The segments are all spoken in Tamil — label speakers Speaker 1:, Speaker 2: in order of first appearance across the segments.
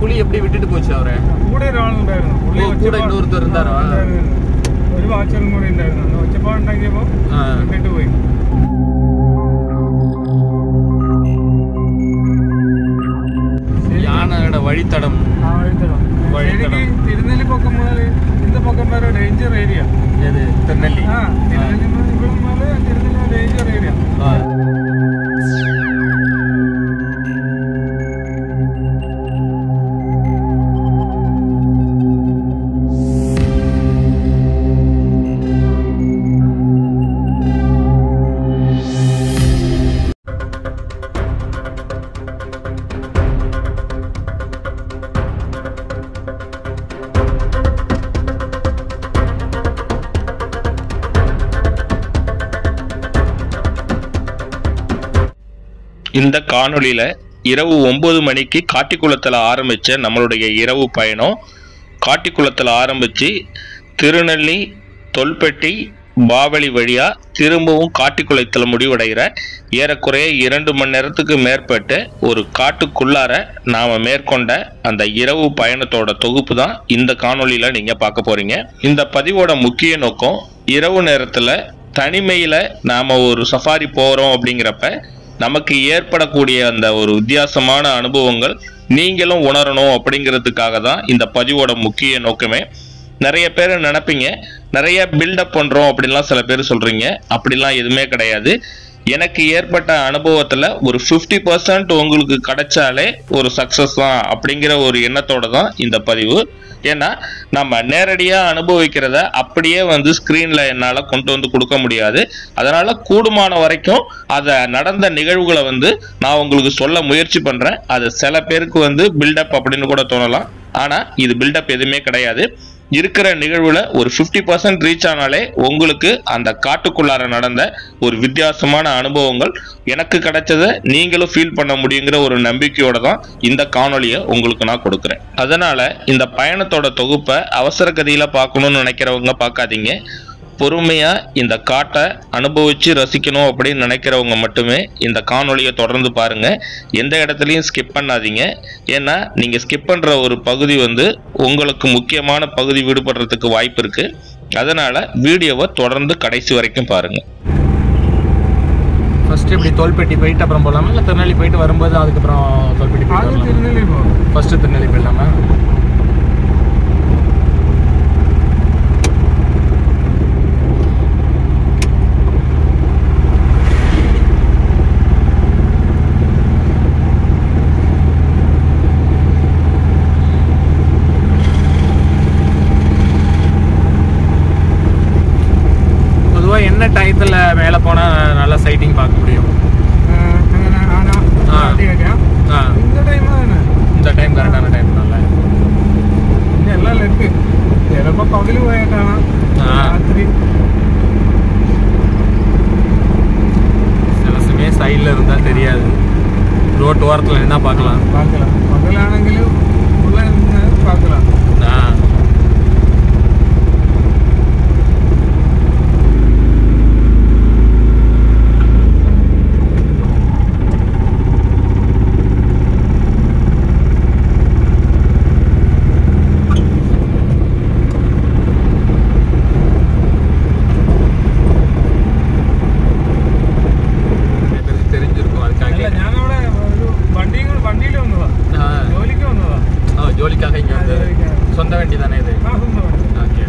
Speaker 1: പുലി എപ്പി വിട്ടിട്ട് പോച്ചു അവരെ
Speaker 2: കൂടെ ഒരാളുണ്ടായിരുന്നു പുള്ളി
Speaker 1: ഓ, കൂടെ
Speaker 2: ഒച്ചപ്പാട്-
Speaker 1: ഇന്നൊരുത്തർ ഉണ്ടായിരുന്നോ?
Speaker 2: ആ, ഉണ്ടായിരുന്നു. ഒരു വാച്ചറും കൂടി ഉണ്ടായിരുന്നു അന്ന് ഒച്ചപ്പാടുണ്ടാക്കിയപ്പോ
Speaker 1: ആ.
Speaker 2: വിട്ടിട്ട് പോയി
Speaker 1: யானையோட വഴിത്തടം
Speaker 2: ആ വഴിത്തടം
Speaker 1: വഴിത്തടം.
Speaker 2: ശരിക്ക് തിരുനെല്ലി പൊക്കം മുതൽ இந்த பக்கம் വരെ ഡേഞ്ചർ ഏരിയ
Speaker 1: ഏത് തിരുനെല്ലി
Speaker 2: ആ തിരുനെല്ലി മുതൽ ഇവിടെ മുതൽ തിരുനെല്ലി ഡേഞ്ചർ ഏരിയ
Speaker 1: ആ.
Speaker 3: இந்த காணொளியில இரவு ஒன்பது மணிக்கு காட்டிக்குளத்தில் ஆரம்பிச்ச நம்மளுடைய இரவு பயணம் காட்டிக்குளத்தில் ஆரம்பிச்சு திருநெல்லி தொல்பெட்டி பாவலி வழியா திரும்பவும் காட்டிக்குளத்தில் முடிவடைகிற ஏறக்குறைய இரண்டு மணி நேரத்துக்கு மேற்பட்டு ஒரு காட்டுக்குள்ளார நாம மேற்கொண்ட அந்த இரவு பயணத்தோட தொகுப்பு தான் இந்த காணொளியில நீங்க பார்க்க போறீங்க இந்த பதிவோட முக்கிய நோக்கம் இரவு நேரத்துல தனிமையில நாம ஒரு சஃபாரி போறோம் அப்படிங்கிறப்ப நமக்கு ஏற்படக்கூடிய அந்த ஒரு வித்தியாசமான அனுபவங்கள் நீங்களும் உணரணும் அப்படிங்கிறதுக்காக தான் இந்த பதிவோட முக்கிய நோக்கமே நிறைய பேர் நினைப்பீங்க நிறைய பில்டப் பண்றோம் அப்படின்லாம் சில பேர் சொல்றீங்க அப்படிலாம் எதுவுமே கிடையாது எனக்கு ஏற்பட்ட அனுபவத்துல ஒரு 50% பர்சன்ட் உங்களுக்கு கிடைச்சாலே ஒரு சக்சஸ் தான் அப்படிங்கிற ஒரு எண்ணத்தோட தான் இந்த பதிவு ஏன்னா நம்ம நேரடியா அனுபவிக்கிறத அப்படியே வந்து ஸ்கிரீன்ல என்னால கொண்டு வந்து கொடுக்க முடியாது அதனால கூடுமான வரைக்கும் அத நடந்த நிகழ்வுகளை வந்து நான் உங்களுக்கு சொல்ல முயற்சி பண்றேன் அது சில பேருக்கு வந்து பில்டப் அப்படின்னு கூட தோணலாம் ஆனா இது பில்டப் எதுவுமே கிடையாது இருக்கிற நிகழ்வுல ஒரு 50% பர்சன்ட் ரீச் ஆனாலே உங்களுக்கு அந்த காட்டுக்குள்ளார நடந்த ஒரு வித்தியாசமான அனுபவங்கள் எனக்கு கிடைச்சதை நீங்களும் ஃபீல் பண்ண முடியுங்கிற ஒரு நம்பிக்கையோட தான் இந்த காணொளியை உங்களுக்கு நான் கொடுக்குறேன் அதனால இந்த பயணத்தோட தொகுப்பை அவசர கதியில பார்க்கணும்னு நினைக்கிறவங்க பார்க்காதீங்க பொறுமையா இந்த காட்டை அனுபவிச்சு ரசிக்கணும் அப்படின்னு நினைக்கிறவங்க மட்டுமே இந்த காணொளியை தொடர்ந்து பாருங்க எந்த இடத்துலையும் ஸ்கிப் பண்ணாதீங்க ஏன்னா நீங்க ஸ்கிப் பண்ற ஒரு பகுதி வந்து உங்களுக்கு முக்கியமான பகுதி விடுபடுறதுக்கு வாய்ப்பு இருக்கு அதனால வீடியோவை தொடர்ந்து கடைசி வரைக்கும் பாருங்க
Speaker 1: ஃபர்ஸ்ட் இப்படி தோல்பெட்டி போயிட்டு அப்புறம் போலாமா இல்லை திருநெல்லி போயிட்டு வரும்போது அதுக்கப்புறம் தோல்பெட்டி
Speaker 2: அது
Speaker 1: போயிட்டு
Speaker 2: திருநெல்லி போகும்
Speaker 1: ஃபர்ஸ்ட் திருநெல்லி போயிடலாமா பொதுவாக என்ன டயத்தில் மேலே போனால் நல்லா சைட்டிங் பார்க்க முடியும்
Speaker 2: അങ്ങനെ ആന
Speaker 1: ആ.
Speaker 2: ആദ്യമൊക്കെ
Speaker 1: ஆ
Speaker 2: இந்த டைம் തന്നെ
Speaker 1: இந்த டைம் கரெக்டான டைம் நல்லா
Speaker 2: പിന്നെ എല്ലാം ലെക്ക് ചിലപ്പോ പകല് പോയേക്കാണ്
Speaker 1: ആ.
Speaker 2: രാത്രി
Speaker 1: சில சமயம் சைடில் இருந்தால் தெரியாது ரோட்டு ஓரத்தில் நின்னா பார்க்கலாம்
Speaker 2: பார்க்கலாம் பகலாണെങ്കിലും உள்ள നിന്ന് பார்க்கலாம்
Speaker 1: ஆ நிறைய பேருக்கு தெரிஞ்சிருக்கும்
Speaker 2: അല്ല
Speaker 1: அதுக்காக
Speaker 2: ഞാനവിടെ ഒരു വണ്ടിയും കൂടെ വണ്ടിയിൽ വന്നതാ
Speaker 1: ஆ
Speaker 2: ജോലിക്ക് വന്നതാ
Speaker 1: ஓ ஜோலிக்காக இங்கே
Speaker 2: ஆ,
Speaker 1: வந்து
Speaker 2: ஜோலிக்காக.
Speaker 1: சொந்த வண்டி தானே இது
Speaker 2: ആ സ്വന്തം വണ്ടി
Speaker 1: ஓகே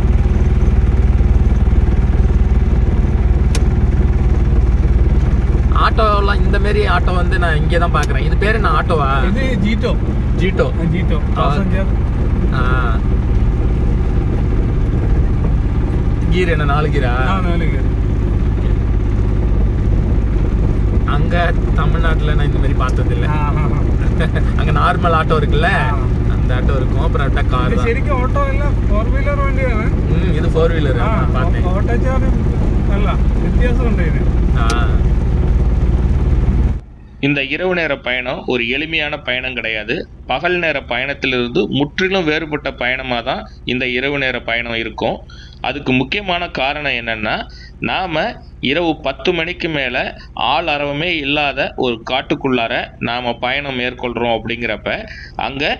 Speaker 1: ஆட்டோலாம் இந்த மாரி ஆட்டோ வந்து நான் இங்கே தான் பார்க்குறேன் இது பேர் என்ன ஆட்டோவா
Speaker 2: ഇത് ജീറ്റോ
Speaker 1: ஜீட்டோ
Speaker 2: ആ, ജീറ്റോ പാസഞ്ചർ
Speaker 1: ஆ கீர் என்ன நாலு கீரா
Speaker 2: ആ നാല് പേര്
Speaker 1: அங்க தமிழ்நாட்டுல நான் இந்த மாதிரி பார்த்தது இல்ல
Speaker 2: ആ, ആ, ആ.
Speaker 1: அங்க நார்மல் ஆட்டோ இருக்குல்ல
Speaker 2: ஆ.
Speaker 1: அந்த ஆட்டோ இருக்கும் அப்புறம் விட்டா கார்
Speaker 2: ഇത്
Speaker 1: தான்
Speaker 2: ശരിക്കും ഓട്ടോ അല്ല ഫോർ വീലർ വണ്ടിയാണ്
Speaker 1: ம், இது ஃபோர் வீலர்
Speaker 2: ആ
Speaker 1: பார்த்தேன்
Speaker 2: ഓട്ടോ ചാർജ് അല്ല വ്യത്യാസമുണ്ട് ഇതിന്
Speaker 1: ஆ
Speaker 3: இந்த இரவு நேர பயணம் ஒரு எளிமையான பயணம் கிடையாது பகல் நேர பயணத்திலிருந்து முற்றிலும் வேறுபட்ட பயணமாக தான் இந்த இரவு நேர பயணம் இருக்கும் அதுக்கு முக்கியமான காரணம் என்னன்னா நாம இரவு பத்து மணிக்கு மேலே ஆள் அரவமே இல்லாத ஒரு காட்டுக்குள்ளார நாம் பயணம் மேற்கொள்கிறோம் அப்படிங்கிறப்ப அங்கே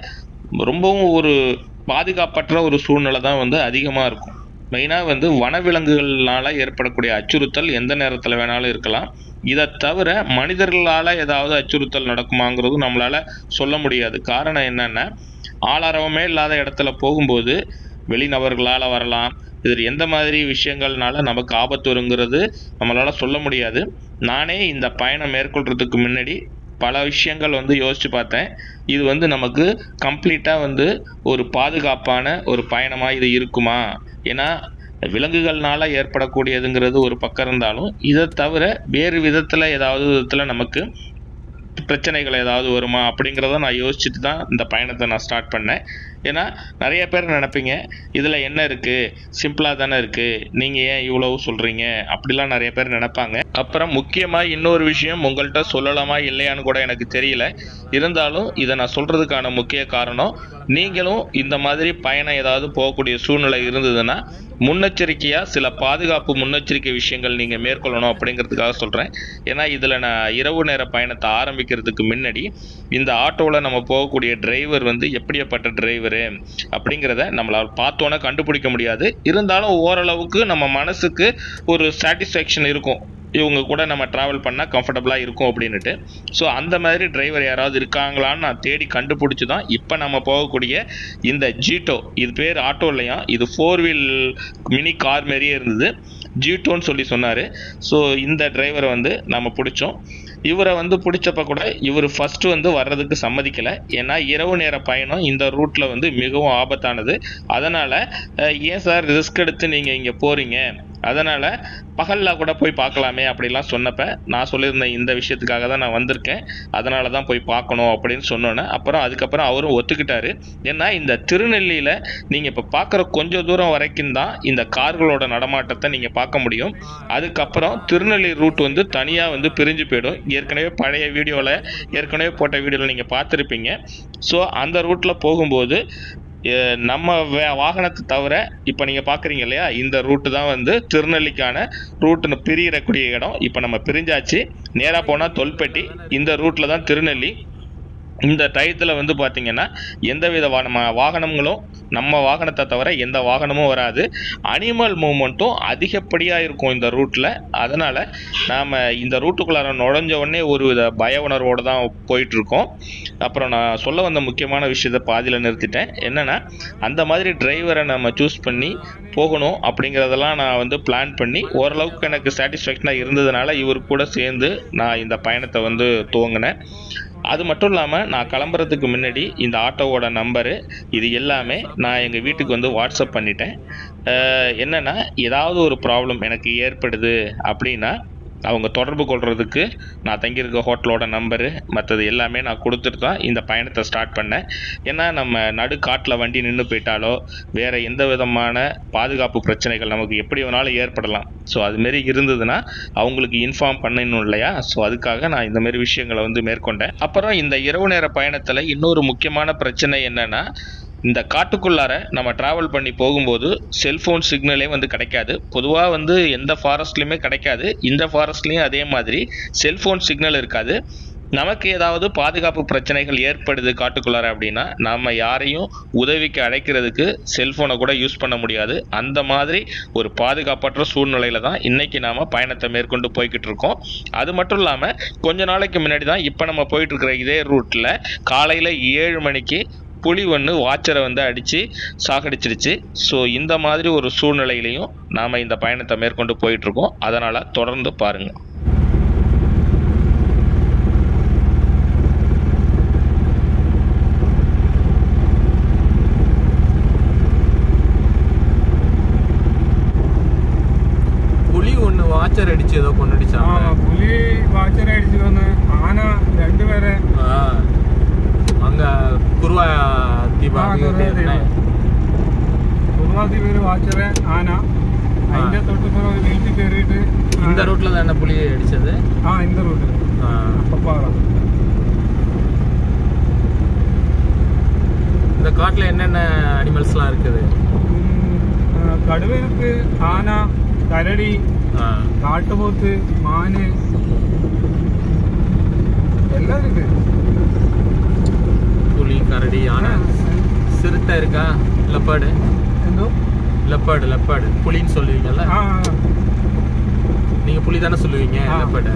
Speaker 3: ரொம்பவும் ஒரு பாதுகாப்பற்ற ஒரு சூழ்நிலை தான் வந்து அதிகமாக இருக்கும் மெயினாக வந்து வனவிலங்குகள்னால ஏற்படக்கூடிய அச்சுறுத்தல் எந்த நேரத்தில் வேணாலும் இருக்கலாம் இதை தவிர மனிதர்களால் ஏதாவது அச்சுறுத்தல் நடக்குமாங்கிறது நம்மளால் சொல்ல முடியாது காரணம் என்னென்னா ஆளாரவமே இல்லாத இடத்துல போகும்போது வெளிநபர்களால் வரலாம் இதில் எந்த மாதிரி விஷயங்கள்னால நமக்கு ஆபத்து வருங்கிறது நம்மளால் சொல்ல முடியாது நானே இந்த பயணம் மேற்கொள்கிறதுக்கு முன்னாடி பல விஷயங்கள் வந்து யோசித்து பார்த்தேன் இது வந்து நமக்கு கம்ப்ளீட்டாக வந்து ஒரு பாதுகாப்பான ஒரு பயணமாக இது இருக்குமா ஏன்னா விலங்குகள்னால ஏற்படக்கூடியதுங்கிறது ஒரு பக்கம் இருந்தாலும் இதை தவிர வேறு விதத்தில் ஏதாவது விதத்தில் நமக்கு பிரச்சனைகள் ஏதாவது வருமா அப்படிங்கிறத நான் யோசிச்சுட்டு தான் இந்த பயணத்தை நான் ஸ்டார்ட் பண்ணேன் ஏன்னா நிறைய பேர் நினைப்பீங்க இதில் என்ன இருக்குது சிம்பிளாக தானே இருக்குது நீங்கள் ஏன் இவ்வளவு சொல்கிறீங்க அப்படிலாம் நிறைய பேர் நினைப்பாங்க அப்புறம் முக்கியமாக இன்னொரு விஷயம் உங்கள்கிட்ட சொல்லலாமா இல்லையான்னு கூட எனக்கு தெரியல இருந்தாலும் இதை நான் சொல்கிறதுக்கான முக்கிய காரணம் நீங்களும் இந்த மாதிரி பயணம் ஏதாவது போகக்கூடிய சூழ்நிலை இருந்ததுன்னா முன்னெச்சரிக்கையாக சில பாதுகாப்பு முன்னெச்சரிக்கை விஷயங்கள் நீங்கள் மேற்கொள்ளணும் அப்படிங்கிறதுக்காக சொல்கிறேன் ஏன்னா இதில் நான் இரவு நேர பயணத்தை ஆரம்பிக்கிறதுக்கு முன்னாடி இந்த ஆட்டோவில் நம்ம போகக்கூடிய டிரைவர் வந்து எப்படியாப்பட்ட டிரைவரு அப்படிங்கிறத நம்மளால் பார்த்தோன்னே கண்டுபிடிக்க முடியாது இருந்தாலும் ஓரளவுக்கு நம்ம மனசுக்கு ஒரு சாட்டிஸ்ஃபேக்ஷன் இருக்கும் இவங்க கூட நம்ம ட்ராவல் பண்ணால் கம்ஃபர்டபுளாக இருக்கும் அப்படின்னுட்டு ஸோ அந்த மாதிரி டிரைவர் யாராவது இருக்காங்களான்னு நான் தேடி கண்டுபிடிச்சி தான் இப்போ நம்ம போகக்கூடிய இந்த ஜீட்டோ இது பேர் ஆட்டோ இல்லையா இது ஃபோர் வீல் மினி கார் மாதிரியே இருந்தது ஜீட்டோன்னு சொல்லி சொன்னார் ஸோ இந்த டிரைவரை வந்து நம்ம பிடிச்சோம் இவரை வந்து பிடிச்சப்ப கூட இவர் ஃபஸ்ட்டு வந்து வர்றதுக்கு சம்மதிக்கலை ஏன்னா இரவு நேர பயணம் இந்த ரூட்டில் வந்து மிகவும் ஆபத்தானது அதனால் ஏன் சார் ரிஸ்க் எடுத்து நீங்கள் இங்கே போகிறீங்க அதனால் பகலில் கூட போய் பார்க்கலாமே அப்படிலாம் சொன்னப்ப நான் சொல்லியிருந்தேன் இந்த விஷயத்துக்காக தான் நான் வந்திருக்கேன் அதனால தான் போய் பார்க்கணும் அப்படின்னு சொன்னோன்னே அப்புறம் அதுக்கப்புறம் அவரும் ஒத்துக்கிட்டாரு ஏன்னா இந்த திருநெல்லியில் நீங்கள் இப்போ பார்க்குற கொஞ்சம் தூரம் வரைக்கும் தான் இந்த கார்களோட நடமாட்டத்தை நீங்கள் பார்க்க முடியும் அதுக்கப்புறம் திருநெல்லி ரூட் வந்து தனியாக வந்து பிரிஞ்சு போயிடும் ஏற்கனவே பழைய வீடியோவில் ஏற்கனவே போட்ட வீடியோவில் நீங்கள் பார்த்துருப்பீங்க ஸோ அந்த ரூட்டில் போகும்போது அஹ் நம்ம வே- வாகனத்தை தவிர இப்போ நீங்கள் பார்க்குறீங்க இல்லையா இந்த ரூட்டு தான் வந்து திருநெல்லிக்கான ரூட்டுன்னு பிரியறக்கூடிய இடம் இப்போ நம்ம பிரிஞ்சாச்சு நேராக போனால் தொல்பெட்டி இந்த ரூட்டில் தான் திருநெல்லி இந்த டயத்தில் வந்து பார்த்தீங்கன்னா எந்தவித வா நம்ம வாகனங்களும் நம்ம வாகனத்தை தவிர எந்த வாகனமும் வராது அனிமல் மூமெண்ட்டும் அதிகப்படியாக இருக்கும் இந்த ரூட்டில் அதனால் நாம் இந்த ரூட்டுக்குள்ளார நுழைஞ்ச உடனே ஒரு வித பய உணர்வோடு தான் போயிட்டுருக்கோம் அப்புறம் நான் சொல்ல வந்த முக்கியமான விஷயத்தை பாதியில் நிறுத்திட்டேன் என்னென்னா அந்த மாதிரி டிரைவரை நம்ம சூஸ் பண்ணி போகணும் அப்படிங்கிறதெல்லாம் நான் வந்து பிளான் பண்ணி ஓரளவுக்கு எனக்கு சாட்டிஸ்ஃபேக்ஷனாக இருந்ததுனால இவர் கூட சேர்ந்து நான் இந்த பயணத்தை வந்து துவங்கினேன் அது மட்டும் இல்லாமல் நான் கிளம்புறதுக்கு முன்னாடி இந்த ஆட்டோவோட நம்பரு இது எல்லாமே நான் எங்கள் வீட்டுக்கு வந்து வாட்ஸ்அப் பண்ணிட்டேன் அஹ் என்னன்னா ஏதாவது ஒரு ப்ராப்ளம் எனக்கு ஏற்படுது அப்படின்னா அவங்க தொடர்பு கொள்றதுக்கு நான் தங்கியிருக்க ஹோட்டலோட நம்பரு மற்றது எல்லாமே நான் கொடுத்துட்டு தான் இந்த பயணத்தை ஸ்டார்ட் பண்ணேன் ஏன்னா நம்ம நடு காட்டில் வண்டி நின்று போயிட்டாலோ வேற எந்த விதமான பாதுகாப்பு பிரச்சனைகள் நமக்கு எப்படி வேணாலும் ஏற்படலாம் ஸோ அதுமாரி இருந்ததுன்னா அவங்களுக்கு இன்ஃபார்ம் பண்ணணும் இல்லையா ஸோ அதுக்காக நான் இந்த மாதிரி விஷயங்களை வந்து மேற்கொண்டேன் அப்புறம் இந்த இரவு நேர பயணத்தில் இன்னொரு முக்கியமான பிரச்சனை என்னன்னா இந்த காட்டுக்குள்ளார நம்ம டிராவல் பண்ணி போகும்போது செல்ஃபோன் சிக்னலே வந்து கிடைக்காது பொதுவாக வந்து எந்த ஃபாரஸ்ட்லையுமே கிடைக்காது இந்த ஃபாரஸ்ட்லேயும் அதே மாதிரி செல்ஃபோன் சிக்னல் இருக்காது நமக்கு ஏதாவது பாதுகாப்பு பிரச்சனைகள் ஏற்படுது காட்டுக்குள்ளார அப்படின்னா நம்ம யாரையும் உதவிக்கு அழைக்கிறதுக்கு செல்ஃபோனை கூட யூஸ் பண்ண முடியாது அந்த மாதிரி ஒரு பாதுகாப்பற்ற சூழ்நிலையில தான் இன்னைக்கு நாம பயணத்தை மேற்கொண்டு போய்கிட்டு இருக்கோம் அது மட்டும் இல்லாமல் கொஞ்ச நாளைக்கு முன்னாடி தான் இப்போ நம்ம போயிட்டு இருக்கிற இதே ரூட்டில் காலையில் ஏழு மணிக்கு புலி ஒன்று வாச்சரை வந்து அடித்து சாகடிச்சிருச்சு ஸோ இந்த மாதிரி ஒரு சூழ்நிலையிலையும் நாம் இந்த பயணத்தை மேற்கொண்டு போயிட்டுருக்கோம் அதனால் தொடர்ந்து பாருங்கள்
Speaker 1: പുലി ഒന്ന് വാച്ചർ അടിച്ച് ഏതോ
Speaker 2: ആ
Speaker 1: കൊണ്ടടിച്ചാണ്
Speaker 2: പുലി വാച്ചർ അടിച്ചു വന്ന് ആന രണ്ടുപേരെ
Speaker 1: അങ്ങ കുറുവ ദീപ
Speaker 2: ആ, കുറുവ ദ്വീപ്. കുറുവാതി പേര് വാച്ചറെ ആന അതിന്റെ തൊട്ടുപുറം ഒരു വീട്ടിൽ കയറിയിട്ട്
Speaker 1: இந்த ரூட்ல தானே புலி அடிச்சது
Speaker 2: ആ இந்த റൂട്ടിൽ
Speaker 1: ஆ.
Speaker 2: അപ്പപ്പാറ
Speaker 1: இந்த காட்டுல என்னென்ன அனிமல்ஸ்லாம் இருக்குது
Speaker 2: കടുവ ഇருக்கு ആന കരടി
Speaker 1: ஆ.
Speaker 2: കാട്ടുപോത്ത് മാന് എല്ലാം ഇருக்கு
Speaker 1: புலி கரடி யானை
Speaker 2: ஆனா,
Speaker 1: சிறுத்தை இருக்கா லெப்பர்டு
Speaker 2: എന്തോ
Speaker 1: லெப்பர்டு லெப்பர்டு புலின்னு சொல்லுவீங்கல்ல
Speaker 2: ആ ആ,
Speaker 1: நீங்க புலி தானே சொல்லுவீங்க
Speaker 2: ஆ.
Speaker 1: லெப்பர்டு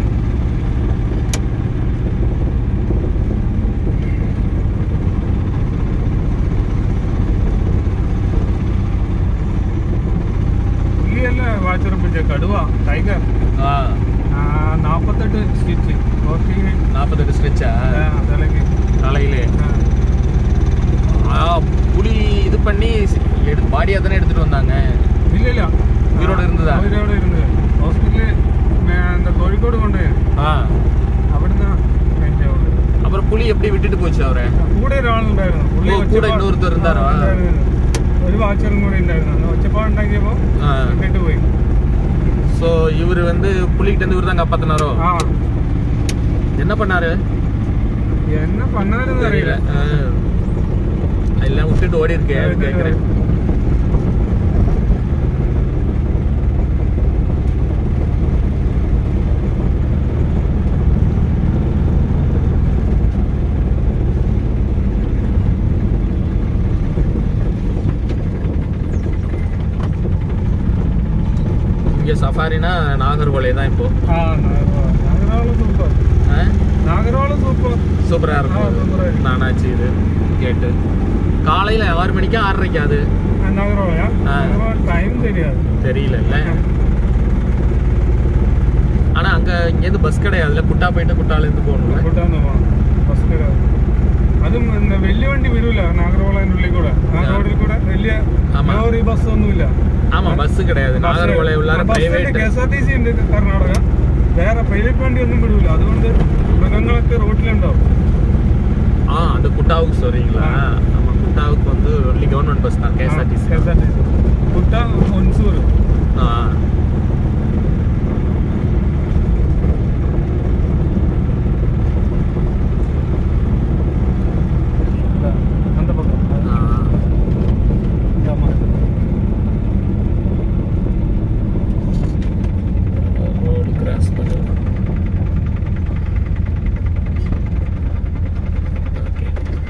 Speaker 2: പുലിയല്ല വാച്ചുറപ്പിച്ച കടുവ ടൈഗർ
Speaker 1: ஆ
Speaker 2: ആ, നാപ്പത്തെട്ട് സ്റ്റിച്ച് ഓക്കെ
Speaker 1: நாற்பத்தெட்டு ஸ்ட்ரெச்சா
Speaker 2: തലക്ക്
Speaker 1: தலையிலே
Speaker 2: ആ.
Speaker 1: ஆ புலி இது பண்ணி எடு பாடியாக தானே எடுத்துட்டு வந்தாங்க
Speaker 2: ഇല്ല ഇല്ല
Speaker 1: ഉയിരോടെ ഇരുന്നതാ?
Speaker 2: ഉയിരോടെ ഇരുന്നത് ഹോസ്പിറ്റലിൽ എന്താ കോഴിക്കോട് കൊണ്ടുപോയി
Speaker 1: ஆ
Speaker 2: അവിടുന്ന് എൻ്റെ അവിടെ.
Speaker 1: அப்புறம் புலி எப்படி விட்டுட்டு போச்சு அவரை
Speaker 2: കൂടെ ഒരാളുണ്ടായിരുന്നു പുള്ളി
Speaker 1: ഓ, കൂടെ
Speaker 2: ഒച്ചപ്പാട്-
Speaker 1: ഇന്നൊരുത്തർ ഉണ്ടായിരുന്നോ?
Speaker 2: ആ, ഉണ്ടായിരുന്നു. ഒരു വാച്ചറും കൂടി ഉണ്ടായിരുന്നു അന്ന് ഒച്ചപ്പാടുണ്ടാക്കിയപ്പോ
Speaker 1: ஆ
Speaker 2: വിട്ടിട്ട് പോയി
Speaker 1: ஸோ இவர் வந்து புலிகிட்ட இருந்து இவர் தான் காப்பாத்தினாரோ
Speaker 2: ആ
Speaker 1: என்ன பண்ணாரு
Speaker 2: എന്നെ പണ്ണാരെന്ന് അറിയില്ല
Speaker 1: ஆ. எல்லாம் விட்டுட்டு ஓடி இருக்கே அது கேட்குறேன் இங்க சஃபாரினா நாகர்கோலை தான் இப்போ
Speaker 2: ആ നാഗരോള് സൂപ്പർ
Speaker 1: ஆ?
Speaker 2: നാഗരോള് സൂപ്പർ
Speaker 1: சூப்பரா
Speaker 2: ஆ,
Speaker 1: இருக்கும்
Speaker 2: சூப்பரா இருக்கு.
Speaker 1: நானாச்சு இது கேட்டு காலையில ஆறு மணிக்கா ஆறரைக்கு அது
Speaker 2: നാഗരോളയാ
Speaker 1: ആ.
Speaker 2: ടൈം தெரியாது
Speaker 1: தெரியலல்ல ஆனா அங்க இங்கேருந்து பஸ் கிடையாதுல குட்டா போயிட்டு குட்டால இருந்து போகணும்ல
Speaker 2: കൂട്ടാന്ന് പോകണം ബസ് കിടാതെ അതും എന്താ വലിയ വണ്ടി വരൂല നാഗർകോളതിന്റെ ഉള്ളിൽ കൂടെ ആ
Speaker 1: ആ.
Speaker 2: റോഡിൽ കൂടെ വലിയ
Speaker 1: ആമാ.
Speaker 2: ലോറി ബസ് ഒന്നുമില്ല
Speaker 1: ஆமா பஸ் கிடையாது நாகர்கோலை உள்ளார
Speaker 2: K
Speaker 1: private
Speaker 2: S R T C ഉണ്ട് കർണാടക വേറെ പ്രൈവറ്റ് വണ്ടി ഒന്നും വിടൂല അതുകൊണ്ട് മൃഗങ്ങളൊക്കെ റോഡിലുണ്ടാവും
Speaker 1: ஆ அந்த குட்டாவுக்கு சொல்றீங்களா
Speaker 2: ஆ.
Speaker 1: ஆமா குட்டாவுக்கு வந்து ஒன்லி கவர்மெண்ட் பஸ் தான் KSRTC
Speaker 2: K S R T C Kutta ഒൻസൂർ
Speaker 1: ஆ
Speaker 2: அந்த பக்கம்
Speaker 1: ஆ.
Speaker 2: ஆமா.
Speaker 1: ரோடு கிராஸ் பண்ணுவோம் ஓகே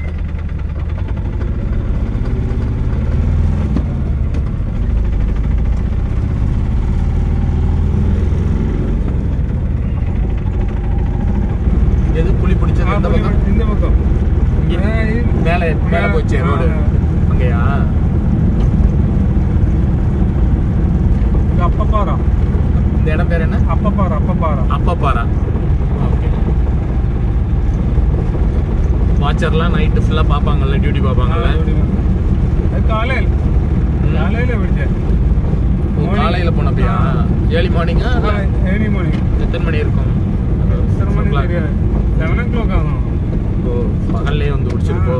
Speaker 1: எது புலி பிடிச்சது
Speaker 2: ஆ,
Speaker 1: எந்த
Speaker 2: புலி
Speaker 1: பக்கம்
Speaker 2: இந்த பக்கம்
Speaker 1: இங்க
Speaker 2: ஆ, இது-
Speaker 1: மேலே மேலே போச்சு
Speaker 2: ஆ,
Speaker 1: ரோடு
Speaker 2: ஆ.
Speaker 1: அங்கேயா
Speaker 2: இது அப்பப்பாറ
Speaker 1: இந்த இடம் பேர் என்ன
Speaker 2: அப்பப்பாറ அப்பப்பாറ
Speaker 1: அப்பப்பாரா ஓகே வாட்சர்லாம் நைட்டு ஃபுல்லாக பார்ப்பாங்கல்ல டியூட்டி பார்ப்பாங்கல்ல
Speaker 2: அது காலையில்
Speaker 1: ம்.
Speaker 2: காலையில விடுச்சேன்
Speaker 1: ஓ, காலையில போனப்பையா ஏர்லி மார்னிங்கா
Speaker 2: ஏர்லி மார்னிங்
Speaker 1: எத்தனை மணி இருக்கும்
Speaker 2: எத்தனை மணி
Speaker 1: O'clock.
Speaker 2: தெரியாது லெவன் ஓ கிளாக் ஆகும்
Speaker 1: ஓ பகல்லே வந்து குடிச்சிருக்கோ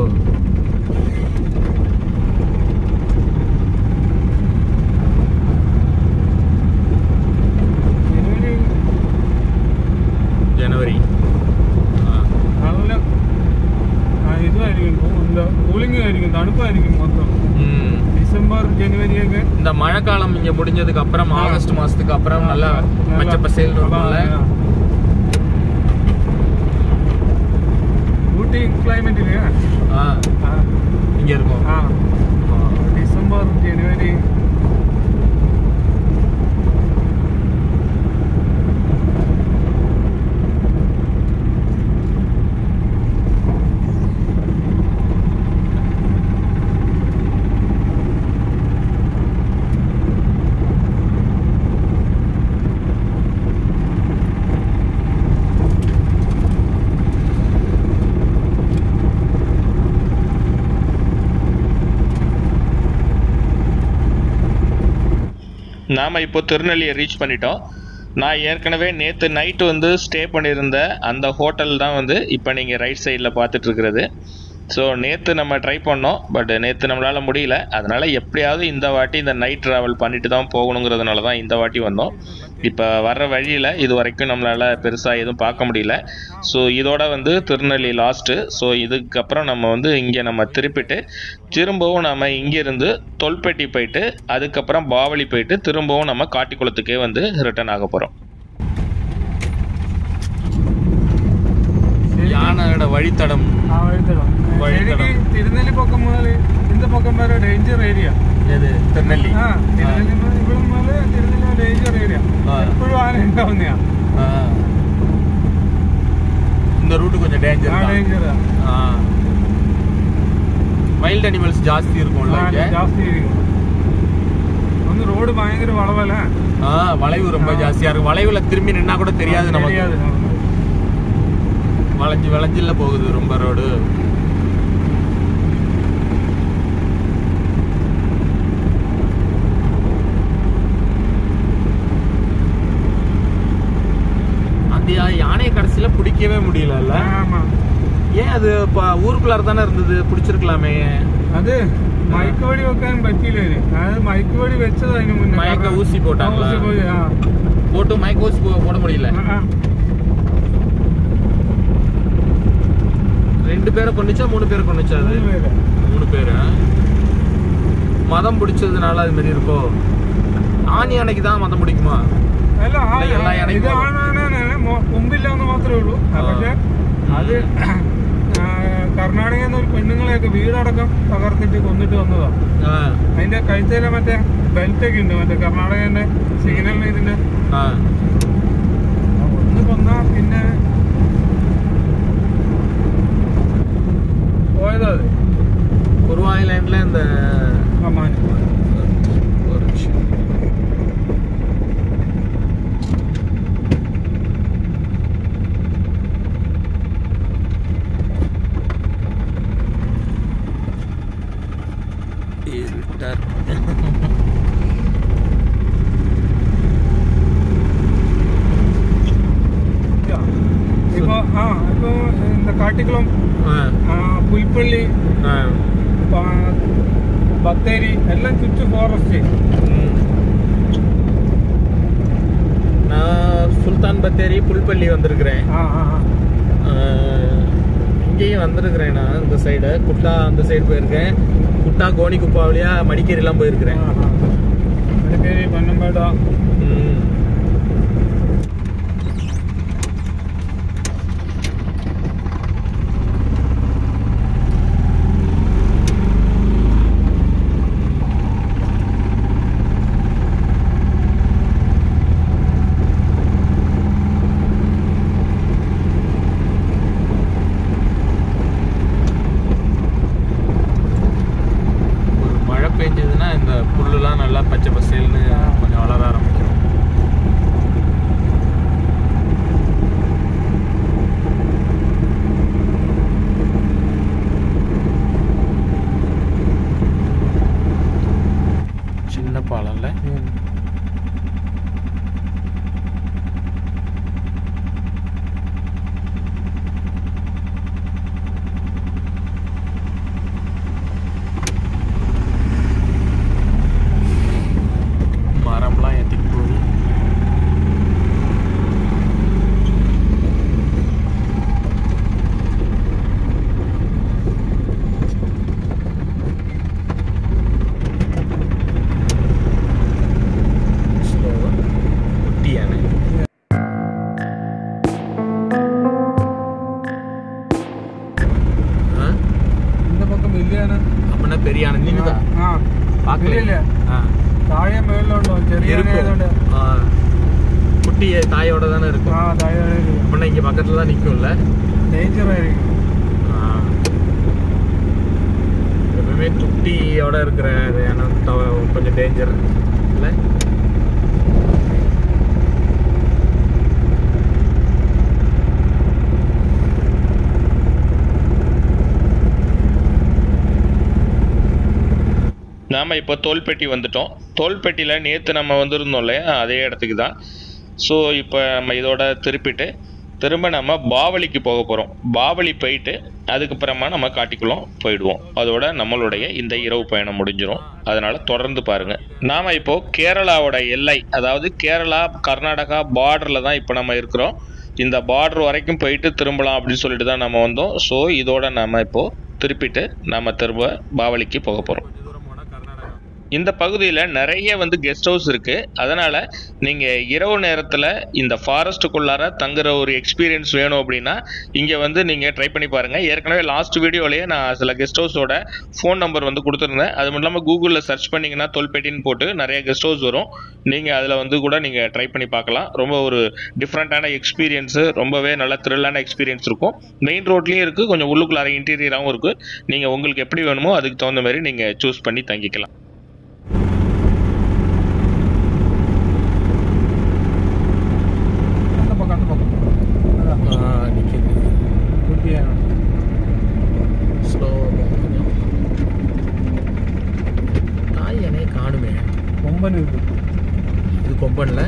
Speaker 2: ജനുവരി
Speaker 1: ஜனவரி ஆ.
Speaker 2: നല്ല ആ, ഇതുമായിരിക്കും എന്താ കൂളിംഗ് ആയിരിക്കും തണുപ്പായിരിക്കും മൊത്തം
Speaker 1: ம்.
Speaker 2: ഡിസംബർ ജനുവരി ഒക്കെ
Speaker 1: இந்த மழைக்காலம் இங்க முடிஞ்சதுக்கு அப்புறம்
Speaker 2: ஆ.
Speaker 1: ஆகஸ்ட் மாசத்துக்கு அப்புறம் நல்லா
Speaker 2: நல்லா-
Speaker 1: பச்சை பசேல் இருக்கும்ல
Speaker 2: ആ, ആ. ഊട്ടി ക്ലൈമറ്റ് ഇല്ലേ
Speaker 1: ஆ
Speaker 2: ആ,
Speaker 1: இங்க இருக்கும்
Speaker 2: ആ
Speaker 1: ஆ.
Speaker 2: ഡിസംബർ ജനുവരി
Speaker 3: நாம் இப்போ திருநெல்லியை ரீச் பண்ணிட்டோம் நான் ஏற்கனவே நேற்று நைட்டு வந்து ஸ்டே பண்ணியிருந்த அந்த ஹோட்டல் தான் வந்து இப்போ நீங்கள் ரைட் சைடில் பார்த்துட்டு இருக்கிறது ஸோ நேற்று நம்ம ட்ரை பண்ணோம் பட் நேற்று நம்மளால் முடியல அதனால் எப்படியாவது இந்த வாட்டி இந்த நைட் ட்ராவல் பண்ணிட்டு தான் போகணுங்கிறதுனால தான் இந்த வாட்டி வந்தோம் இப்போ வர்ற வழியில் இது வரைக்கும் நம்மளால் பெருசாக எதுவும் பார்க்க முடியல ஸோ இதோட வந்து திருநெல்லி லாஸ்ட்டு ஸோ இதுக்கப்புறம் நம்ம வந்து இங்கே நம்ம திருப்பிட்டு திரும்பவும் நம்ம இங்கேருந்து தொல்பெட்டி போயிட்டு அதுக்கப்புறம் பாவலி போயிட்டு திரும்பவும் நம்ம காட்டிக்குளத்துக்கே வந்து ரிட்டர்ன் ஆக போகிறோம்
Speaker 1: யானையோட வழித்தடம்
Speaker 2: ആ വഴിത്തടം
Speaker 1: വഴിത്തടം.
Speaker 2: ശരിക്ക് തിരുനെല്ലി പൊക്കം മുതൽ ഇന്ത പൊക്കം വരെ ഡേഞ്ചർ ഏരിയ
Speaker 1: எது திருநெல்லி
Speaker 2: ആ തിരുനെല്ലി മുതൽ ഇവിടെ മുതൽ തിരുനെല്ലി ഡേഞ്ചർ ഏരിയ
Speaker 1: ആ.
Speaker 2: എപ്പോഴും ആന ഉണ്ടാവുന്നയാ
Speaker 1: ஆ. இந்த ரூட் கொஞ்சம்
Speaker 2: ആ
Speaker 1: டேஞ்சர் தான்
Speaker 2: ഡേഞ്ചറാ
Speaker 1: வைல்ட் அனிமல்ஸ் ஜாஸ்தி இருக்கும்ல இங்க
Speaker 2: ജാസ്തി ആയിരിക്കും ഒന്ന് റോഡ് ഭയങ്കര വളവല്ലേ
Speaker 1: ஆ வளைவு ரொம்ப
Speaker 2: ஆ.
Speaker 1: ஜாஸ்தியா இருக்கு வளைவுல திரும்பி நின்னா கூட தெரியாது நமக்கு
Speaker 2: தெரியாது நமக்கு.
Speaker 1: வளைஞ்சு வளைஞ்சில்ல போகுது ரொம்ப ரோடு அந்த யானை கடைசியில பிடிக்கவே முடியலல்ல
Speaker 2: ஆமா
Speaker 1: ஏன் அது இப்ப ஊருக்குள்ளார தானே இருந்தது பிடிச்சிருக்கலாமே
Speaker 2: അത് മയക്കുവടി വെക്കാൻ പറ്റിയില്ല ഇതിന്. അതായത് മയക്കുവടി വെച്ചത് അതിന് മുന്നേ
Speaker 1: മയക്ക
Speaker 2: കാരണം-
Speaker 1: ഊസി പോട്ടാங்களா?
Speaker 2: ഊസി പോയി, ആ.
Speaker 1: போட்டு மைக்கோஸ் போட முடியல
Speaker 2: ആ, ആ.
Speaker 1: ரெண்டு பேரை கொண்டுச்சா மூணு பேரை கொண்டுச்சா அது
Speaker 2: മൂന്ന് പേര്.
Speaker 1: மூணு பேரு மதம் பிடிச்சதுனால அது மாதிரி இருக்கோ ஆணி யானைக்கு தான் மதம் பிடிக்குமா
Speaker 2: അല്ല ആ-
Speaker 1: ഇല്ല, എല്ലാ
Speaker 2: ഇത്
Speaker 1: ഇണയും
Speaker 2: ആണാനാണ് മൊ- കൊമ്പില്ല എന്ന് മാത്രമേ ഉള്ളൂ ആ,
Speaker 1: ആ.
Speaker 2: പക്ഷെ അത് ആ, കർണാടകയിൽ നിന്ന് ഒരു പെണ്ണുങ്ങളെയൊക്കെ വീടടക്കം തകർത്തിട്ട് കൊന്നിട്ട് വന്നതാ
Speaker 1: ஆ,
Speaker 2: അതിന്റെ കഴുത്തേലെ മറ്റേ ബെൽറ്റ് ഒക്കെ ഉണ്ട് മറ്റേ കർണാടകന്റെ സിഗ്നലിന് ഇതിന്റെ
Speaker 1: ஆ.
Speaker 2: ഒന്ന് കൊന്നാ പിന്നെ പോയതാ അത്
Speaker 1: குருவா ஐலாண்ட்ல இந்த
Speaker 2: അമ്മാൻ
Speaker 1: ஒரு நிமிஷம் இருட்டார்
Speaker 2: ഇപ്പൊ ആ ഇപ്പൊ എന്താ കാട്ടിക്കുളം
Speaker 1: ஆ,
Speaker 2: ആ, പുൽപ്പള്ളി
Speaker 1: ஆ.
Speaker 2: പ- ബത്തേരി എല്ലാം ചുറ്റും ഫോറസ്റ്റ്
Speaker 1: ம். நான் சுல்தான் பத்தேரி புல்பள்ளி வந்திருக்கிறேன்
Speaker 2: ആ ആ ആ.
Speaker 1: ஆஹ், இங்கேயும் வந்திருக்கிறேன் நான் இந்த சைடு குட்டா அந்த சைடு போயிருக்கேன் குட்டா கோணி குப்பா வழியா மடிக்கேரிலாம் போயிருக்கிறேன்
Speaker 2: ആ, ആ. മടിക്കേരി പൊന്നമ്പേട
Speaker 1: ம். ஒரு மழை பெஞ்சதுன்னா இந்த புல்லுலாம் நல்லா பச்சை பசேல்னு கொஞ்சம் வளர ஆரம்பிக்கும் சின்ன பாலம்ல மரம்லாம் ஏற்றிட்டு போகுது ஸ்லோவா குட்டி யானை ஆ?
Speaker 2: இந்த பக்கம் വലിയാണ്
Speaker 1: அப்படின்னா பெரிய யானை நின்றுதான்
Speaker 2: ആ
Speaker 1: பார்க்கல
Speaker 2: ഇല്ല
Speaker 1: ஆ
Speaker 2: താഴെ മേളിലുണ്ടോ ചെറിയ ആനയായതുകൊണ്ട്
Speaker 1: இருக்கும் ஆ. குட்டி தாயோட தானே
Speaker 2: ആ
Speaker 1: இருக்கும்
Speaker 2: താഴെ
Speaker 1: அப்படின்னா இங்க பக்கத்துல தான் நிக்கும்ல
Speaker 2: ഡേഞ്ചർ ആയിരിക്കും
Speaker 1: ஆ. எப்பவுமே குட்டியோட இருக்கிற அது யானை தவ- கொஞ்சம் டேஞ்சர் இல்லை
Speaker 3: நாம் இப்போ தோல்பெட்டி வந்துட்டோம் தோல்பெட்டியில் நேற்று நம்ம வந்திருந்தோம் இல்லையா அதே இடத்துக்கு தான் ஸோ இப்போ நம்ம இதோட திருப்பிட்டு திரும்ப நம்ம பாவலிக்கு போக போகிறோம் பாவலி போயிட்டு அதுக்கப்புறமா நம்ம காட்டிக்குளம் போயிடுவோம் அதோட நம்மளுடைய இந்த இரவு பயணம் முடிஞ்சிரும் அதனால் தொடர்ந்து பாருங்கள் நாம் இப்போது கேரளாவோட எல்லை அதாவது கேரளா கர்நாடகா பார்டரில் தான் இப்போ நம்ம இருக்கிறோம் இந்த பார்டர் வரைக்கும் போயிட்டு திரும்பலாம் அப்படின்னு சொல்லிட்டு தான் நம்ம வந்தோம் ஸோ இதோட நம்ம இப்போது திருப்பிட்டு நம்ம திரும்ப பாவலிக்கு போக போகிறோம்
Speaker 1: கொஞ்சம் தூரம் போனால் கர்நாடகா
Speaker 3: இந்த பகுதியில் நிறைய வந்து கெஸ்ட் ஹவுஸ் இருக்குது அதனால் நீங்கள் இரவு நேரத்தில் இந்த ஃபாரஸ்ட்டுக்குள்ளார தங்குற ஒரு எக்ஸ்பீரியன்ஸ் வேணும் அப்படின்னா இங்கே வந்து நீங்கள் ட்ரை பண்ணி பாருங்கள் ஏற்கனவே லாஸ்ட் வீடியோலேயே நான் சில கெஸ்ட் ஹவுஸோட ஃபோன் நம்பர் வந்து கொடுத்துருந்தேன் அது மட்டும் இல்லாமல் கூகுளில் சர்ச் பண்ணிங்கன்னா தொல்பேட்டின்னு போட்டு நிறைய கெஸ்ட் ஹவுஸ் வரும் நீங்கள் அதில் வந்து கூட நீங்கள் ட்ரை பண்ணி பார்க்கலாம் ரொம்ப ஒரு டிஃப்ரெண்ட்டான எக்ஸ்பீரியன்ஸு ரொம்பவே நல்ல த்ரில்லான எக்ஸ்பீரியன்ஸ் இருக்கும் மெயின் ரோட்லேயும் இருக்குது கொஞ்சம் உள்ளுக்குள்ளார இன்டீரியராகவும் இருக்குது நீங்கள் உங்களுக்கு எப்படி வேணுமோ அதுக்கு தகுந்த மாதிரி நீங்கள் சூஸ் பண்ணி தங்கிக்கலாம்
Speaker 2: அந்த பக்கம் அந்த பக்கம் அதான்
Speaker 1: நிற்கிது
Speaker 2: குட்டியாக
Speaker 1: ஸ்லோ கொஞ்சம் தாய் என்னைய காணுமே
Speaker 2: கொம்பன் இருக்கு
Speaker 1: இது கொம்பன்ல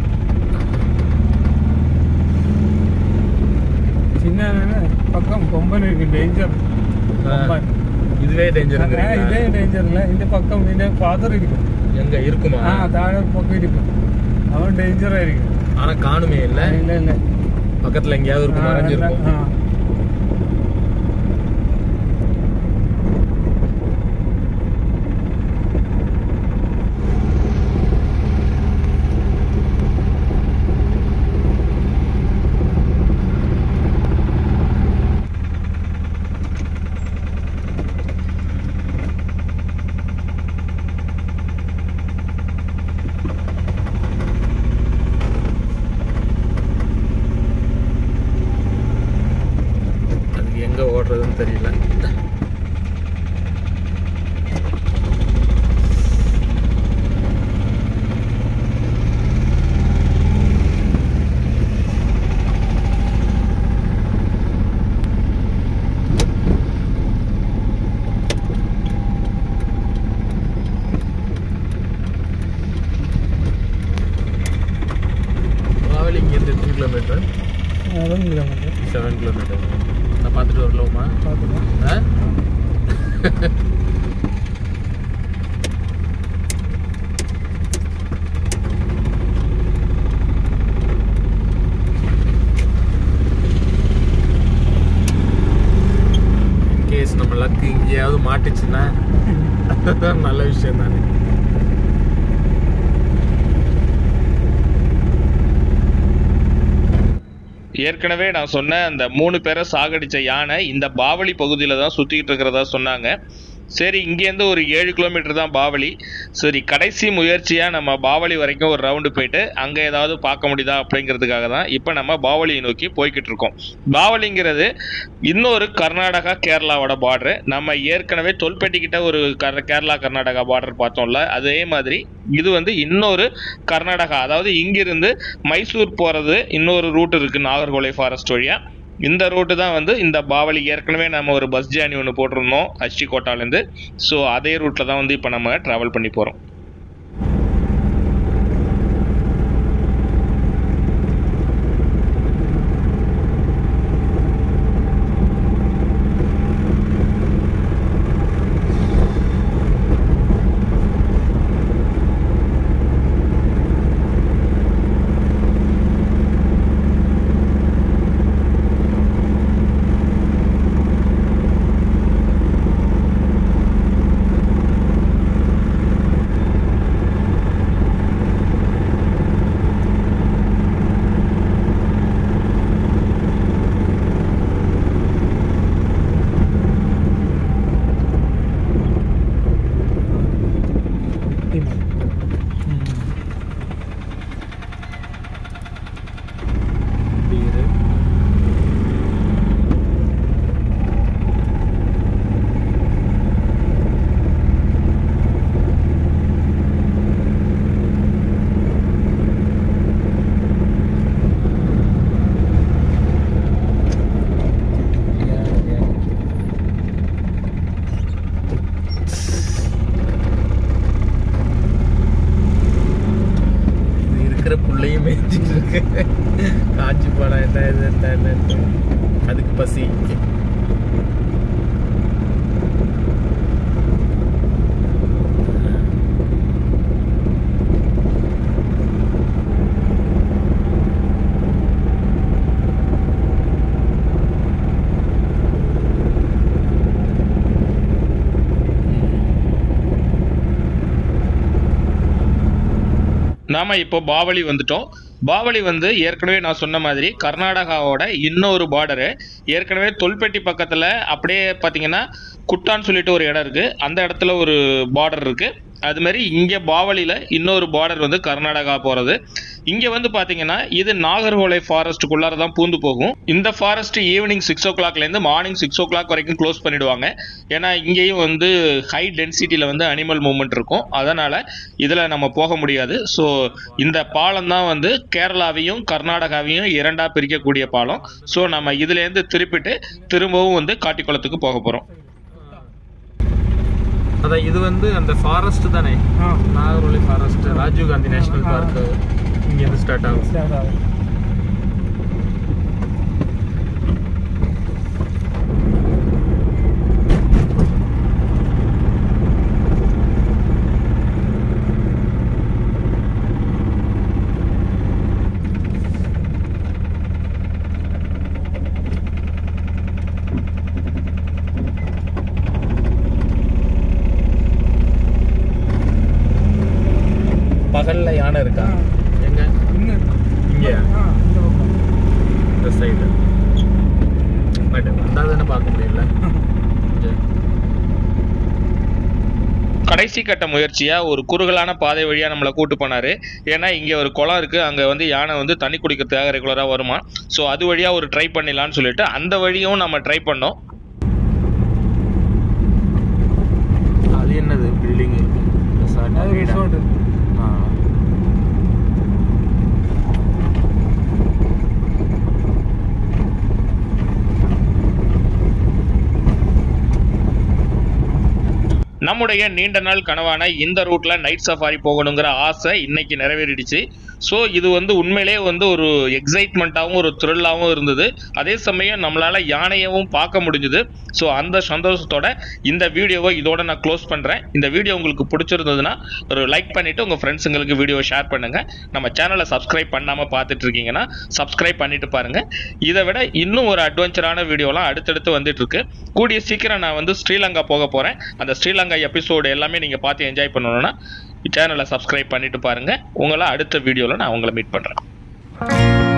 Speaker 2: சின்ன பக்கம் கொம்பன் இருக்கு டேஞ்சர் கொம்பன்
Speaker 1: இதுவே டேஞ்சர்
Speaker 2: ஆ, இதே டேஞ்சர் இல்ல இந்த பக்கம் ഇതിന്റെ ഫാദർ ഇരിക്കും
Speaker 1: எங்க இருக்குமா
Speaker 2: ആ താഴെ ഒരു പക്കം ഇരിക്കും അവൻ ഡേഞ്ചർ ആയിരിക്കും
Speaker 1: ஆனா காணுமே இல்ல
Speaker 2: ഇല്ല ഇല്ല
Speaker 1: பக்கத்துல எங்கேயாவது இருக்கும்
Speaker 2: ആ,
Speaker 1: மறைஞ்சிருக்கும்
Speaker 2: ആ.
Speaker 1: அதுக்கு எங்க ஓடுறதுன்னு தெரியல ராவல் இங்கேருந்து எத்தனை கிலோமீட்டர்
Speaker 2: അതൊന്നും ഇല്ല നമുക്ക്
Speaker 1: செவன் கிலோமீட்டர் நான் பார்த்துட்டு வரலாமா
Speaker 2: பார்த்துக்கலாம்.
Speaker 1: ஆ கேஸ் நம்ம லக்கு எங்கேயாவது மாட்டுச்சுன்னா நல்ல விஷயம் தானே
Speaker 3: ஏற்கனவே நான் சொன்ன அந்த மூணு பேரை சாகடிச்ச யானை இந்த பாவலி பகுதியில் தான் சுற்றிக்கிட்டு இருக்கிறதா சொன்னாங்க சரி இங்கேருந்து ஒரு ஏழு கிலோமீட்டர் தான் பாவலி சரி கடைசி முயற்சியாக நம்ம பாவலி வரைக்கும் ஒரு ரவுண்டு போயிட்டு அங்கே ஏதாவது பார்க்க முடியுதா அப்படிங்கிறதுக்காக தான் இப்போ நம்ம பாவலியை நோக்கி போய்கிட்டு இருக்கோம் பாவலிங்கிறது இன்னொரு கர்நாடகா கேரளாவோட பார்டரு நம்ம ஏற்கனவே தொல்பெட்டிக்கிட்ட ஒரு கர் கேரளா கர்நாடகா பார்டர் பார்த்தோம்ல அதே மாதிரி இது வந்து இன்னொரு கர்நாடகா அதாவது இங்கிருந்து மைசூர் போகிறது இன்னொரு ரூட் இருக்குது நாகர்கோலை ஃபாரஸ்ட் வழியாக இந்த ரூட்டு தான் வந்து இந்த பாவலி ஏற்கனவே நம்ம ஒரு பஸ் ஜேர்னி ஒன்று போட்டிருந்தோம் ஹச்டிகோட்டாலேருந்து ஸோ அதே ரூட்டில் தான் வந்து இப்போ நம்ம ட்ராவல் பண்ணி போகிறோம்
Speaker 1: பீரு இது இருக்கிற புள்ளையும் மேய்ச்சிட்டு இருக்கு காஞ்சி போனா என்ன இது என்ன என்னன்னு. அதுக்கு பசி
Speaker 3: நாம இப்போ பாவலி வந்துட்டோம் பாவலி வந்து ஏற்கனவே நான் சொன்ன மாதிரி கர்நாடகாவோட இன்னொரு பார்டரு ஏற்கனவே தொல்பெட்டி பக்கத்தில் அப்படியே பார்த்தீங்கன்னா குட்டான்னு சொல்லிட்டு ஒரு இடம் இருக்குது அந்த இடத்துல ஒரு பார்டர் இருக்குது அது மாதிரி இங்கே பாவலியில் இன்னொரு பார்டர் வந்து கர்நாடகா போகிறது இங்கே வந்து பார்த்தீங்கன்னா இது நாகர்கோலை ஃபாரஸ்ட்டுக்குள்ளார தான் பூந்து போகும் இந்த ஃபாரஸ்ட் ஈவினிங் சிக்ஸ் ஓ கிளாக்லேருந்து மார்னிங் சிக்ஸ் ஓ கிளாக் வரைக்கும் க்ளோஸ் பண்ணிடுவாங்க ஏன்னா இங்கேயும் வந்து ஹை டென்சிட்டியில் வந்து அனிமல் மூவ்மெண்ட் இருக்கும் அதனால் இதில் நம்ம போக முடியாது ஸோ இந்த பாலம் தான் வந்து கேரளாவையும் கர்நாடகாவையும் இரண்டாக பிரிக்கக்கூடிய பாலம் ஸோ நம்ம இதுலேருந்து திருப்பிட்டு திரும்பவும் வந்து காட்டிக்குளத்துக்கு போக போகிறோம்
Speaker 1: அதான் இது வந்து அந்த ஃபாரஸ்ட் தானே
Speaker 2: ஆ
Speaker 1: Nagarhole forest Rajiv Gandhi national park இங்கேருந்து ஸ்டார்ட் ஆகும்
Speaker 2: ஸ்டார்ட் ஆகும்
Speaker 1: பகல்ல யானை இருக்கா
Speaker 2: ஆ.
Speaker 1: எங்க
Speaker 2: இன்னும்
Speaker 1: இங்கேயா
Speaker 2: ஆ இந்த பக்கம்
Speaker 1: இந்த சைடு பட் வந்தால் தானே பார்க்க முடியல இங்க.
Speaker 3: கடைசி கட்ட முயற்சியா ஒரு குறுகலான பாதை வழியா நம்மளை கூட்டு போனாரு ஏன்னா இங்க ஒரு குளம் இருக்கு அங்க வந்து யானை வந்து தண்ணி குடிக்கிறதுக்காக ரெகுலரா வருமா ஸோ அது வழியா ஒரு ட்ரை பண்ணிடலாம்னு சொல்லிட்டு அந்த வழியும் நம்ம ட்ரை பண்ணோம்
Speaker 1: அது என்னது பில்டிங் இருக்கு resort ஆ,
Speaker 2: அது
Speaker 1: வீடா?
Speaker 2: resort.
Speaker 1: ஆ.
Speaker 3: நம்முடைய நீண்ட நாள் கனவான இந்த ரூட்ல நைட் சஃபாரி போகணுங்கிற ஆசை இன்னைக்கு நிறைவேறிடுச்சு ஸோ இது வந்து உண்மையிலே வந்து ஒரு எக்ஸைட்மெண்ட்டாகவும் ஒரு த்ரில்லாகவும் இருந்தது அதே சமயம் நம்மளால யானையவும் பார்க்க முடிஞ்சுது ஸோ அந்த சந்தோஷத்தோட இந்த வீடியோவை இதோட நான் க்ளோஸ் பண்றேன் இந்த வீடியோ உங்களுக்கு பிடிச்சிருந்ததுன்னா ஒரு லைக் பண்ணிட்டு உங்க ஃப்ரெண்ட்ஸுங்களுக்கு வீடியோவை ஷேர் பண்ணுங்க நம்ம சேனலை சப்ஸ்கிரைப் பண்ணாம பார்த்துட்டு இருக்கீங்கன்னா சப்ஸ்கிரைப் பண்ணிட்டு பாருங்க இதை விட இன்னும் ஒரு அட்வென்ச்சரான வீடியோலாம் அடுத்தடுத்து வந்துட்டு இருக்கு கூடிய சீக்கிரம் நான் வந்து ஸ்ரீலங்கா போக போறேன் அந்த ஸ்ரீலங்கா எபிசோடு எல்லாமே நீங்க பார்த்து என்ஜாய் பண்ணணும்னா சேனலை சப்ஸ்கிரைப் பண்ணிட்டு பாருங்க உங்களை அடுத்த வீடியோவில் நான் உங்களை மீட் பண்றேன்